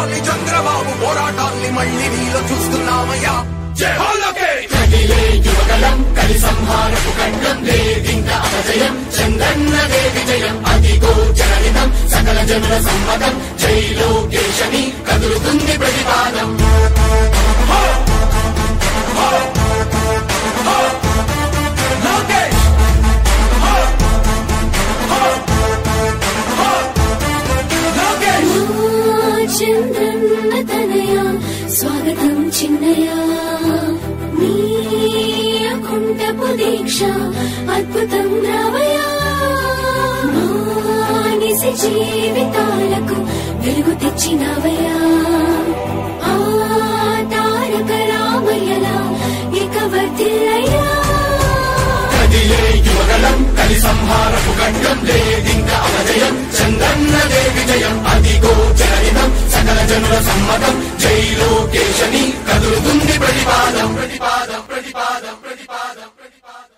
కొట్టాలి చంద్రబాబు పోరాటాన్ని మళ్ళీ నీలో చూస్తున్నామయ్యా జై హో లోకేష్ కదిలే యువగలం కలి సంహారపు ఖండం లేదింక అపజయం చందన్నదే విజయం అదిగో జనహితం సకల జనుల సమ్మతం జై లోకేశని కదులుతుంది ప్రతిపాదం లోకేష్ లోకేష్ చంద్రన్న తనయ స్వాగతం చిన్నయ మీ అకుంఠపు దీక్ష అద్భుతం రావయా మానిసి జీవితాలకు వెలుగు తెచ్చినవయా ఆ తారక రామయ్యలా ఇక వర్తిల్లయ్యా కదిలే యువగలం కలి సంహారపు ఖండం లేదింక అపజయం చందన్నదే విజయం అదిగో జనహితం సకల జనుల సమ్మతం జై లోకేశని కదులుతుంది ప్రతిపాదం ప్రతిపాదం ప్రతిపాదం ప్రతిపాదం ప్రతిపాదం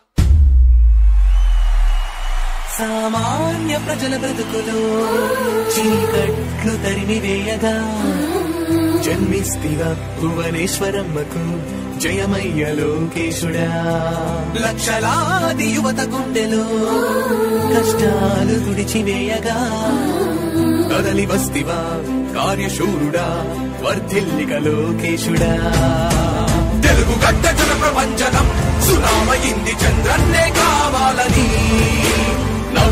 సామాన్య ప్రజల బ్రతుకులో చీకట్లు తరిమి వేయగా జన్మిస్తిగా భువనేశ్వరమ్మకు జయమయ్య లోకేశుడా లక్షలాది యువత గుండెలో కష్టాలు తుడిచివేయగా కదలి వస్తివా కార్యశూరుడా వర్ధిల్లిక లోకేశుడా తెలుగు గడ్డ జన ప్రపంచనం సునామయింది చంద్రన్నే కావాలని